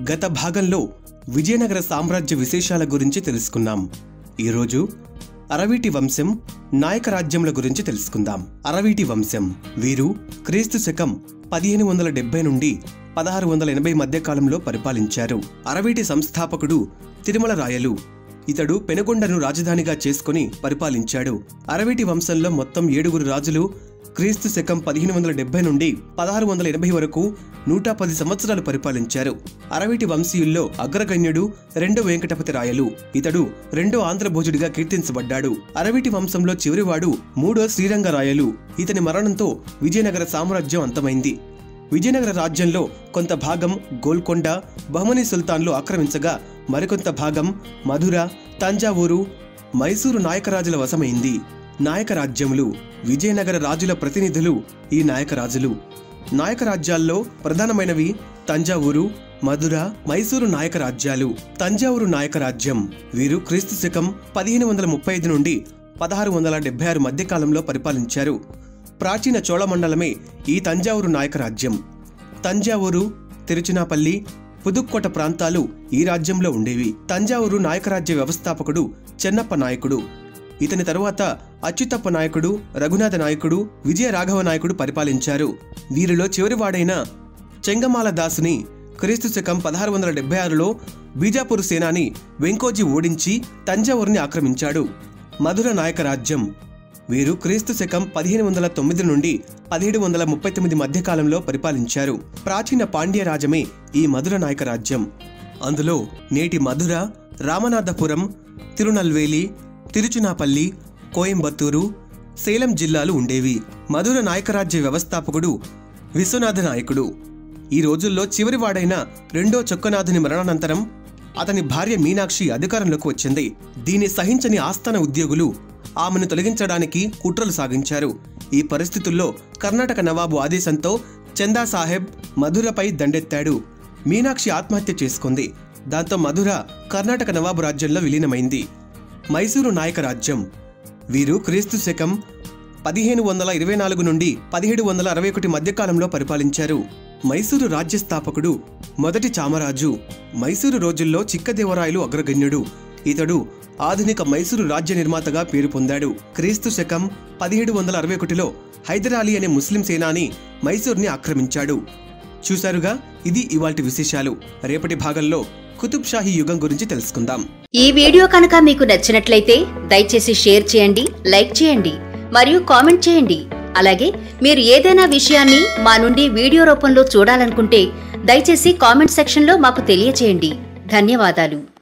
గత భాగంలో విజయనగర సామ్రాజ్య విశేషాల గురించి తెలుసుకున్నాం ఈరోజు అరవీటి వంశం నాయక రాజ్యముల గురించి తెలుసుకుందాం అరవీటి వంశం వీరు క్రీస్తు శకం పదిహేను వందల డెబ్బై నుండి పదహారు వందల ఎనభై మధ్య కాలంలో పరిపాలించారు అరవీటి సంస్థాపకుడు తిరుమల రాయలు ఇతడు పెనుగొండను రాజధానిగా చేసుకుని పరిపాలించాడు అరవీటి వంశంలో మొత్తం ఏడుగురు రాజులు క్రీస్తు శకం పదిహేను వందల డెబ్బై నుండి పదహారు వందల ఎనభై వరకు నూట పది సంవత్సరాలు పరిపాలించారు అరవీటి వంశీయుల్లో అగ్రగణ్యుడు రెండో వెంకటపతి రాయలు ఇతడు రెండో ఆంధ్రభోజుడిగా కీర్తించబడ్డాడు అరవీటి వంశంలో చివరివాడు మూడో శ్రీరంగరాయలు ఇతని మరణంతో విజయనగర సామ్రాజ్యం అంతమైంది విజయనగర రాజ్యంలో కొంత భాగం గోల్కొండ బహమనీ సుల్తాన్లు ఆక్రమించగా మరికొంత భాగం మధుర తంజావూరు మైసూరు నాయకరాజుల వశమైంది నాయక రాజ్యములు విజయనగర రాజుల ప్రతినిధులు ఈ నాయక రాజులు నాయక రాజ్యాల్లో ప్రధానమైనవి తంజావూరు మధుర మైసూరు నాయక రాజ్యాలు తంజావూరు నాయక రాజ్యం వీరు క్రీస్తు శకం పదిహేను వందల ముప్పై ఐదు నుండి పదహారు వందల డెబ్బై ఆరు మధ్య కాలంలో పరిపాలించారు ప్రాచీన చోళమండలమే ఈ తంజావూరు నాయక రాజ్యం తంజావూరు తిరుచినాపల్లి పుదుక్కోట ప్రాంతాలు ఈ రాజ్యంలో ఉండేవి తంజావూరు నాయకరాజ్య వ్యవస్థాపకుడు చెన్నప్ప నాయకుడు ఇతని తరువాత అచ్యుతప్ప నాయకుడు రఘునాథ నాయకుడు విజయ రాఘవ నాయకుడు పరిపాలించారు వీరిలో చివరివాడైన చెంగమాల దాసుని క్రీస్తు శకం పదహారు వందల డెబ్బై ఆరులో బీజాపూర్ సేనాని వెంకోజీ ఓడించి తంజావూరుని ఆక్రమించాడు మధుర నాయక రాజ్యం వీరు క్రీస్తు శకం పదిహేను వందల తొమ్మిది నుండి పదిహేడు వందల ముప్పై తొమ్మిది మధ్యకాలంలో పరిపాలించారు ప్రాచీన పాండ్య రాజ్యమే ఈ మధుర నాయక రాజ్యం అందులో నేటి మధుర రామనాథపురం తిరునల్వేలి తిరుచునాపల్లి కోయంబత్తూరు సేలం జిల్లాలు ఉండేవి మధుర నాయకరాజ్య వ్యవస్థాపకుడు విశ్వనాథ నాయకుడు ఈ రోజుల్లో చివరివాడైన రెండో చొక్కనాథుని మరణానంతరం అతని భార్య మీనాక్షి అధికారంలోకి వచ్చింది దీన్ని సహించని ఆస్థాన ఉద్యోగులు ఆమెను తొలగించడానికి కుట్రలు సాగించారు ఈ పరిస్థితుల్లో కర్ణాటక నవాబు ఆదేశంతో చందా సాహెబ్ మధురపై దండెత్తాడు మీనాక్షి ఆత్మహత్య చేసుకుంది దాంతో మధుర కర్ణాటక నవాబు రాజ్యంలో విలీనమైంది మైసూరు నాయక రాజ్యం వీరు క్రీస్తు శకం పదిహేను వందల ఇరవై నాలుగు నుండి పదిహేడు వందల అరవై ఒకటి మధ్యకాలంలో పరిపాలించారు మైసూరు రాజ్య స్థాపకుడు మొదటి చామరాజు మైసూరు రోజుల్లో చిక్కదేవరాయలు అగ్రగణ్యుడు ఇతడు ఆధునిక మైసూరు రాజ్య నిర్మాతగా పేరు పొందాడు క్రీస్తు శకం పదిహేడు వందల అరవై ఒకటిలో హైదరాలీ అనే ముస్లిం సేనాని మైసూర్ని ఆక్రమించాడు చూశారుగా ఇది ఇవాల్టి విశేషాలు రేపటి భాగంలో కుతుబ్ షాహీ యుగం గురించి తెలుసుకుందాం ఈ వీడియో కనుక మీకు నచ్చినట్లయితే దయచేసి షేర్ చేయండి లైక్ చేయండి మరియు కామెంట్ చేయండి అలాగే మీరు ఏదైనా విషయాన్ని మా నుండి వీడియో రూపంలో చూడాలనుకుంటే దయచేసి కామెంట్ సెక్షన్లో మాకు తెలియచేయండి ధన్యవాదాలు